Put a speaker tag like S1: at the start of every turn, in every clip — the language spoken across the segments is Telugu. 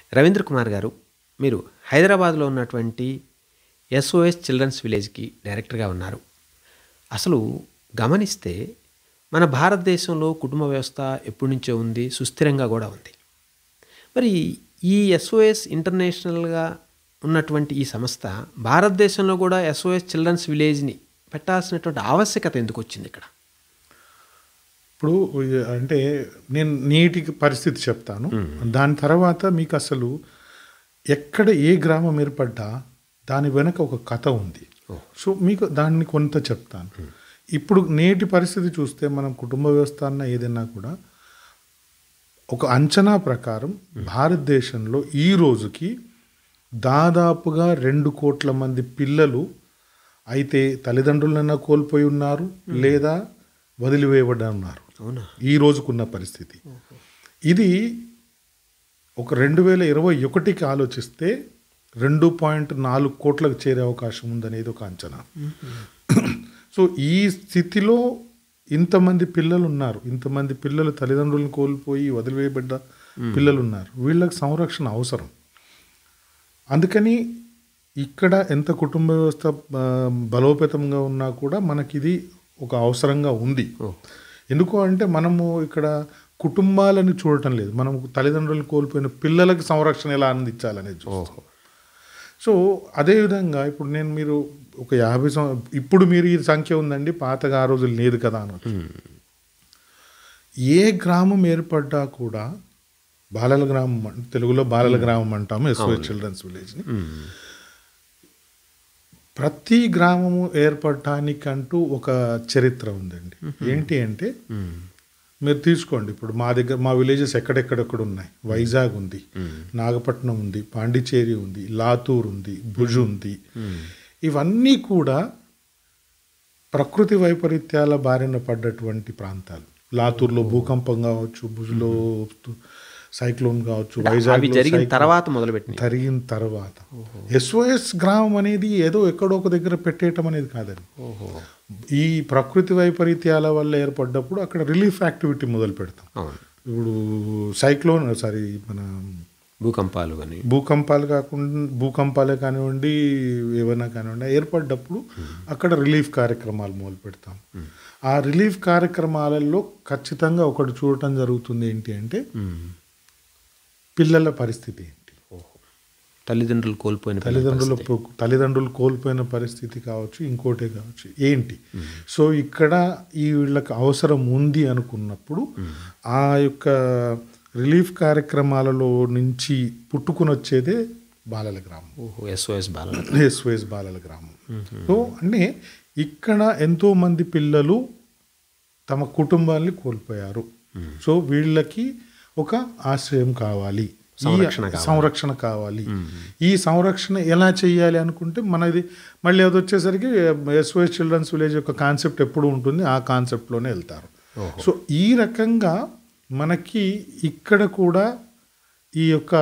S1: రవీంద్ర కుమార్ గారు మీరు హైదరాబాద్లో ఉన్నటువంటి ఎస్ఓఎస్ చిల్డ్రన్స్ విలేజ్కి డైరెక్టర్గా ఉన్నారు అసలు గమనిస్తే మన భారతదేశంలో కుటుంబ వ్యవస్థ ఎప్పటి నుంచో ఉంది సుస్థిరంగా కూడా ఉంది మరి ఈ ఎస్ఓఎస్ ఇంటర్నేషనల్గా ఉన్నటువంటి ఈ సంస్థ భారతదేశంలో కూడా ఎస్ఓఎస్ చిల్డ్రన్స్ విలేజ్ని పెట్టాల్సినటువంటి ఆవశ్యకత ఎందుకు వచ్చింది ఇక్కడ
S2: ఇప్పుడు అంటే నేను నీటి పరిస్థితి చెప్తాను దాని తర్వాత మీకు అసలు ఎక్కడ ఏ గ్రామం ఏర్పడ్డా దాని వెనక ఒక కథ ఉంది సో మీకు దాన్ని కొంత చెప్తాను ఇప్పుడు నేటి పరిస్థితి చూస్తే మనం కుటుంబ వ్యవస్థ అన్న ఏదైనా కూడా ఒక అంచనా ప్రకారం భారతదేశంలో ఈ రోజుకి దాదాపుగా రెండు కోట్ల మంది పిల్లలు అయితే తల్లిదండ్రులైనా కోల్పోయి ఉన్నారు లేదా వదిలివేయబడి ఉన్నారు
S1: అవునా
S2: ఈ రోజుకున్న పరిస్థితి ఇది ఒక రెండు వేల ఇరవై ఒకటికి ఆలోచిస్తే రెండు పాయింట్ నాలుగు కోట్లకు చేరే అవకాశం ఉందనేది ఒక అంచనా సో ఈ స్థితిలో ఇంతమంది పిల్లలు ఉన్నారు ఇంతమంది పిల్లలు తల్లిదండ్రులను కోల్పోయి వదిలివేయబడ్డ పిల్లలు ఉన్నారు వీళ్ళకి సంరక్షణ అవసరం అందుకని ఇక్కడ ఎంత కుటుంబ వ్యవస్థ ఆ, బలోపేతంగా ఉన్నా కూడా మనకిది ఒక అవసరంగా ఉంది ఎందుకు అంటే మనము ఇక్కడ కుటుంబాలను చూడటం లేదు మనం తల్లిదండ్రులు కోల్పోయిన పిల్లలకు సంరక్షణ ఎలా అందించాలనేది చూస్తాం సో అదేవిధంగా ఇప్పుడు నేను మీరు ఒక యాభై సం ఇప్పుడు మీరు ఈ సంఖ్య ఉందండి పాతగా ఆ రోజులు లేదు కదా అనొచ్చు ఏ గ్రామం ఏర్పడ్డా కూడా బాలల గ్రామం అం- తెలుగులో బాలల గ్రామం అంటాము ఎస్ఓ చిల్డ్రన్స్ విలేజ్ని ప్రతి గ్రామము ఏర్పడటానికంటూ ఒక చరిత్ర ఉందండి ఏంటి అంటే మీరు తీసుకోండి ఇప్పుడు మా దగ్గర మా విలేజెస్ ఎక్కడెక్కడెక్కడ ఉన్నాయి వైజాగ్ ఉంది నాగపట్నం ఉంది పాండిచేరి ఉంది లాతూర్ ఉంది భుజ్ ఉంది ఇవన్నీ కూడా ప్రకృతి వైపరీత్యాల బారిన పడ్డటువంటి ప్రాంతాలు లాతూర్లో భూకంపం కావచ్చు భుజ్లో సైక్లోన్ కావచ్చు
S1: అవి
S2: వైజాగ్
S1: జరిగిన తర్వాత మొదలుపెట్టినాయి
S2: జరిగిన తర్వాత ఎస్ఓఎస్ గ్రామం అనేది ఏదో ఎక్కడో ఒక దగ్గర పెట్టేయటం అనేది కాదండి
S1: ఓహో
S2: ఈ ప్రకృతి వైపరీత్యాల వల్ల ఏర్పడ్డప్పుడు అక్కడ రిలీఫ్ యాక్టివిటీ మొదలు పెడతాం
S1: అవును
S2: ఇప్పుడు సైక్లోన్ సారీ మన
S1: భూకంపాలు అని
S2: భూకంపాలు కాకుండా భూకంపాలే కానివ్వండి ఏమైనా కానివ్వండి ఏర్పడ్డప్పుడు అక్కడ రిలీఫ్ కార్యక్రమాలు మొదలు పెడతాం ఆ రిలీఫ్ కార్యక్రమాలలో ఖచ్చితంగా ఒకటి చూడటం జరుగుతుంది ఏంటి అంటే పిల్లల పరిస్థితి ఏంటి
S1: తల్లిదండ్రులు కోల్పోయిన పిల్లల
S2: తల్లిదండ్రుల పో- తల్లిదండ్రులు కోల్పోయిన పరిస్థితి కావచ్చు ఇంకోటే కావచ్చు ఏంటి సో ఇక్కడ ఈ వీళ్ళకి అవసరం ఉంది అనుకున్నప్పుడు ఆ యొక్క రిలీఫ్ కార్యక్రమాలలో నుంచి పుట్టుకుని వచ్చేదే బాలల గ్రామం
S1: ఓహో ఎస్ఓఎస్ బాలల
S2: ఎస్ఓఎస్ బాలల గ్రామం సో అంటే ఇక్కడ ఎంతో మంది పిల్లలు తమ కుటుంబాన్ని కోల్పోయారు సో వీళ్ళకి ఒక ఆశ్రయం కావాలి ఈ
S1: సంరక్షణ
S2: సంరక్షణ కావాలి ఈ సంరక్షణ ఎలా చేయాలి అనుకుంటే మనది మళ్ళీ అది వచ్చేసరికి ఎస్ఓఎస్ చిల్డ్రన్స్ విలేజ్ యొక్క కాన్సెప్ట్ ఎప్పుడు ఉంటుంది ఆ కాన్సెప్ట్లోనే వెళ్తారు సో ఈ రకంగా మనకి ఇక్కడ కూడా ఈ యొక్క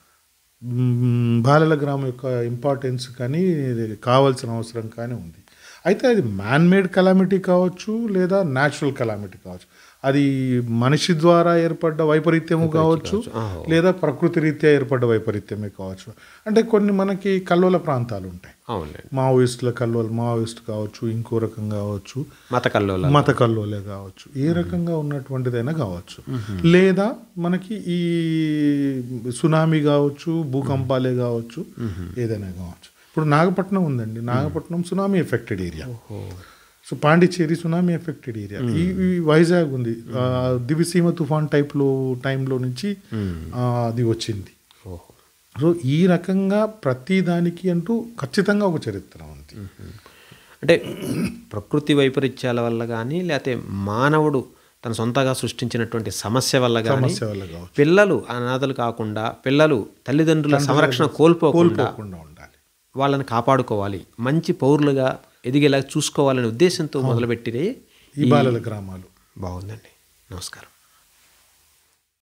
S2: మ్, బాలల గ్రామం యొక్క ఇంపార్టెన్స్ కానీ కావాల్సిన అవసరం కానీ ఉంది అయితే అది మ్యాన్ మేడ్ కలామిటీ కావచ్చు లేదా న్యాచురల్ కలామిటీ కావచ్చు అది మనిషి ద్వారా ఏర్పడ్డ వైపరీత్యము కావచ్చు
S1: ఆహో.
S2: లేదా ప్రకృతి రీత్యా ఏర్పడ్డ వైపరీత్యమే కావచ్చు అంటే కొన్ని మనకి కల్లోల ప్రాంతాలు ఉంటాయి
S1: అవునండి
S2: మావోయిస్టుల కల్లోలు మావోయిస్ట్ కావచ్చు ఇంకో రకం కావచ్చు
S1: మత కల్లోల
S2: మత కల్లోలే కావచ్చు ఏ రకంగా ఉన్నటువంటిదైనా కావచ్చు లేదా మనకి ఈ సునామీ కావచ్చు భూకంపాలే కావచ్చు ఏదైనా కావచ్చు ఇప్పుడు నాగపట్నం ఉందండి Nagapattinam tsunami affected area so Pondicherry tsunami affected area ఈ ఈ వైజాగ్ ఉంది ఆ, దివిసీమ తుఫాన్ టైప్లో టైంలో నుంచి ఆ, అది వచ్చింది
S1: ఓహో
S2: సో ఈ రకంగా ప్రతి దానికి అంటూ ఖచ్చితంగా ఒక చరిత్ర ఉంది
S1: అంటే ప్రకృతి వైపరీత్యాల వల్ల కానీ లేకపోతే మానవుడు తన సొంతగా సృష్టించినటువంటి సమస్య వల్ల కానీ
S2: సమస్య వల్ల కావచ్చు
S1: పిల్లలు అనాథలు కాకుండా పిల్లలు తల్లిదండ్రుల సంరక్షణ కోల్పోకుండా
S2: కోల్పోకుండా ఉండాలి
S1: వాళ్ళని కాపాడుకోవాలి మంచి పౌరులుగా ఎదిగేలా చూసుకోవాలనే ఉద్దేశంతో మొదలుపెట్టినే
S2: ఈ బాలల గ్రామాలు
S1: బాగుందండి నమస్కారం